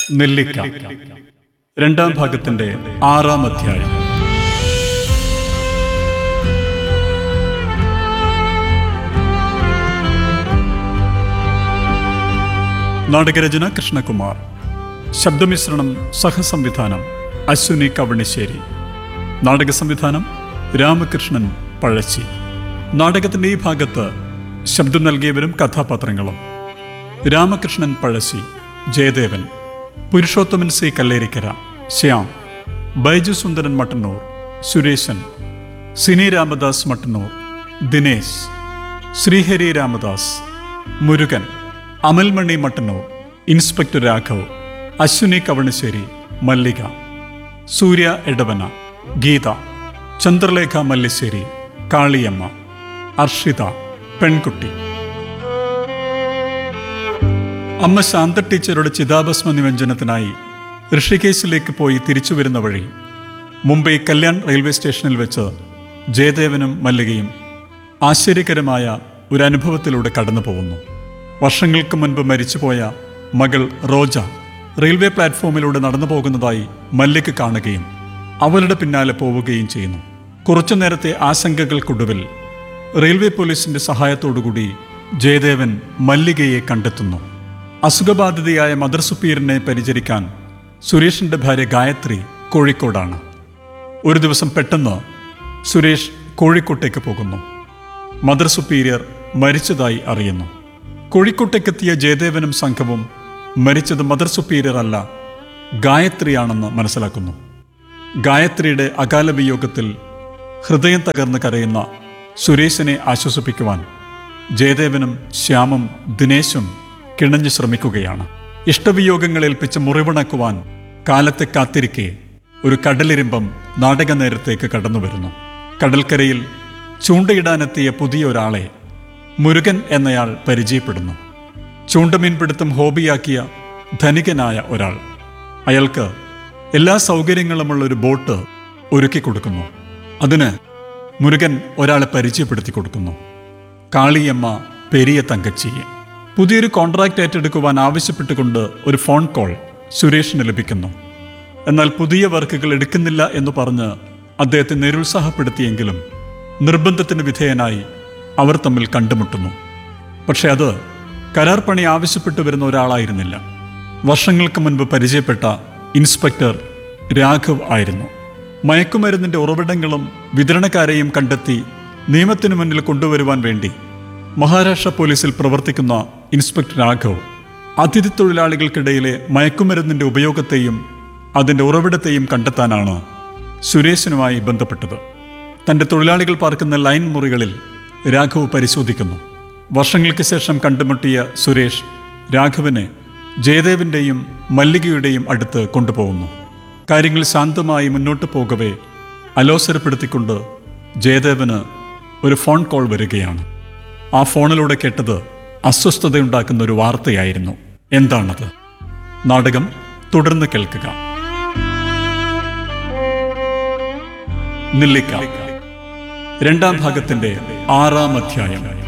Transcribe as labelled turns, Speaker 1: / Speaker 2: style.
Speaker 1: നെല്ലിക്ക രണ്ടാം ഭാഗത്തിന്റെ ആറാം അധ്യായം നാടകരചന കൃഷ്ണകുമാർ ശബ്ദമിശ്രണം സഹസംവിധാനം അശ്വിനി കവണിശ്ശേരി നാടക സംവിധാനം രാമകൃഷ്ണൻ പഴശ്ശി നാടകത്തിന്റെ ഈ ഭാഗത്ത് ശബ്ദം നൽകിയവരും കഥാപാത്രങ്ങളും രാമകൃഷ്ണൻ പഴശ്ശി ജയദേവൻ പുരുഷോത്തമൻ സി കല്ലേരിക്കര ശ്യാം ബൈജു സുന്ദരൻ മട്ടന്നൂർ സുരേശൻ സിനി രാമദാസ് മട്ടന്നൂർ ദിനേശ് ശ്രീഹരി രാമദാസ് മുരുകൻ അമൽമണി മട്ടന്നൂർ ഇൻസ്പെക്ടർ രാഘവ് അശ്വിനി കവണശ്ശേരി മല്ലിക സൂര്യ എടവന ഗീത ചന്ദ്രലേഖ മല്ലിശ്ശേരി കാളിയമ്മ അർഷിത പെൺകുട്ടി അമ്മ ശാന്ത ടീച്ചറുടെ ചിതാഭസ്മ നിമഞ്ജനത്തിനായി ഋഷികേശിലേക്ക് പോയി തിരിച്ചു വരുന്ന വഴി മുംബൈ കല്യാൺ റെയിൽവേ സ്റ്റേഷനിൽ വെച്ച് ജയദേവനും മല്ലികയും ആശ്ചര്യകരമായ ഒരു അനുഭവത്തിലൂടെ കടന്നു പോകുന്നു വർഷങ്ങൾക്ക് മുൻപ് മരിച്ചുപോയ മകൾ റോജ റെയിൽവേ പ്ലാറ്റ്ഫോമിലൂടെ നടന്നു പോകുന്നതായി മല്ലിക കാണുകയും അവളുടെ പിന്നാലെ പോവുകയും ചെയ്യുന്നു കുറച്ചു നേരത്തെ ആശങ്കകൾക്കൊടുവിൽ റെയിൽവേ പോലീസിന്റെ സഹായത്തോടുകൂടി ജയദേവൻ മല്ലികയെ കണ്ടെത്തുന്നു അസുഖബാധിതയായ മദർ സുപ്പീരിനെ പരിചരിക്കാൻ സുരേഷിന്റെ ഭാര്യ ഗായത്രി കോഴിക്കോടാണ് ഒരു ദിവസം പെട്ടെന്ന് സുരേഷ് കോഴിക്കോട്ടേക്ക് പോകുന്നു മദർ സുപ്പീരിയർ മരിച്ചതായി അറിയുന്നു കോഴിക്കോട്ടേക്കെത്തിയ ജയദേവനും സംഘവും മരിച്ചത് മദർ സുപ്പീരിയർ അല്ല ഗായത്രിയാണെന്ന് മനസ്സിലാക്കുന്നു ഗായത്രിയുടെ അകാല വിയോഗത്തിൽ ഹൃദയം തകർന്ന് കരയുന്ന സുരേഷിനെ ആശ്വസിപ്പിക്കുവാൻ ജയദേവനും ശ്യാമും ദിനേശും കിണഞ്ഞു ശ്രമിക്കുകയാണ് ഇഷ്ടവിയോഗങ്ങൾ ഏൽപ്പിച്ച് മുറിവുണക്കുവാൻ കാലത്തെ കാത്തിരിക്കെ ഒരു കടലിരിമ്പം നാടക നേരത്തേക്ക് കടന്നു വരുന്നു കടൽക്കരയിൽ ചൂണ്ടയിടാനെത്തിയ പുതിയ ഒരാളെ മുരുകൻ എന്നയാൾ പരിചയപ്പെടുന്നു ചൂണ്ടമീൻപിടുത്തം ഹോബിയാക്കിയ ധനികനായ ഒരാൾ അയാൾക്ക് എല്ലാ സൗകര്യങ്ങളുമുള്ള ഒരു ബോട്ട് ഒരുക്കി കൊടുക്കുന്നു അതിന് മുരുകൻ ഒരാളെ പരിചയപ്പെടുത്തി കൊടുക്കുന്നു കാളിയമ്മ പെരിയ തങ്കച്ചിയെ പുതിയൊരു കോൺട്രാക്റ്റ് ഏറ്റെടുക്കുവാൻ ആവശ്യപ്പെട്ടുകൊണ്ട് ഒരു ഫോൺ കോൾ സുരേഷിന് ലഭിക്കുന്നു എന്നാൽ പുതിയ വർക്കുകൾ എടുക്കുന്നില്ല എന്ന് പറഞ്ഞ് അദ്ദേഹത്തെ നിരുത്സാഹപ്പെടുത്തിയെങ്കിലും നിർബന്ധത്തിന് വിധേയനായി അവർ തമ്മിൽ കണ്ടുമുട്ടുന്നു പക്ഷെ അത് കരാർ പണി ആവശ്യപ്പെട്ടു വരുന്ന ഒരാളായിരുന്നില്ല വർഷങ്ങൾക്ക് മുൻപ് പരിചയപ്പെട്ട ഇൻസ്പെക്ടർ രാഘവ് ആയിരുന്നു മയക്കുമരുന്നിന്റെ ഉറവിടങ്ങളും വിതരണക്കാരെയും കണ്ടെത്തി നിയമത്തിനു മുന്നിൽ കൊണ്ടുവരുവാൻ വേണ്ടി മഹാരാഷ്ട്ര പോലീസിൽ പ്രവർത്തിക്കുന്ന ഇൻസ്പെക്ടർ രാഘവ് അതിഥി തൊഴിലാളികൾക്കിടയിലെ മയക്കുമരുന്നിന്റെ ഉപയോഗത്തെയും അതിന്റെ ഉറവിടത്തെയും കണ്ടെത്താനാണ് സുരേഷിനുമായി ബന്ധപ്പെട്ടത് തന്റെ തൊഴിലാളികൾ പാർക്കുന്ന ലൈൻ മുറികളിൽ രാഘവ് പരിശോധിക്കുന്നു വർഷങ്ങൾക്ക് ശേഷം കണ്ടുമുട്ടിയ സുരേഷ് രാഘവനെ ജയദേവിന്റെയും മല്ലികയുടെയും അടുത്ത് കൊണ്ടുപോകുന്നു കാര്യങ്ങൾ ശാന്തമായി മുന്നോട്ട് പോകവേ അലോസരപ്പെടുത്തിക്കൊണ്ട് ജയദേവന് ഒരു ഫോൺ കോൾ വരികയാണ് ആ ഫോണിലൂടെ കേട്ടത് അസ്വസ്ഥതയുണ്ടാക്കുന്ന ഒരു വാർത്തയായിരുന്നു എന്താണത് നാടകം തുടർന്ന് കേൾക്കുക നെല്ലിക്ക രണ്ടാം ഭാഗത്തിന്റെ ആറാം അധ്യായം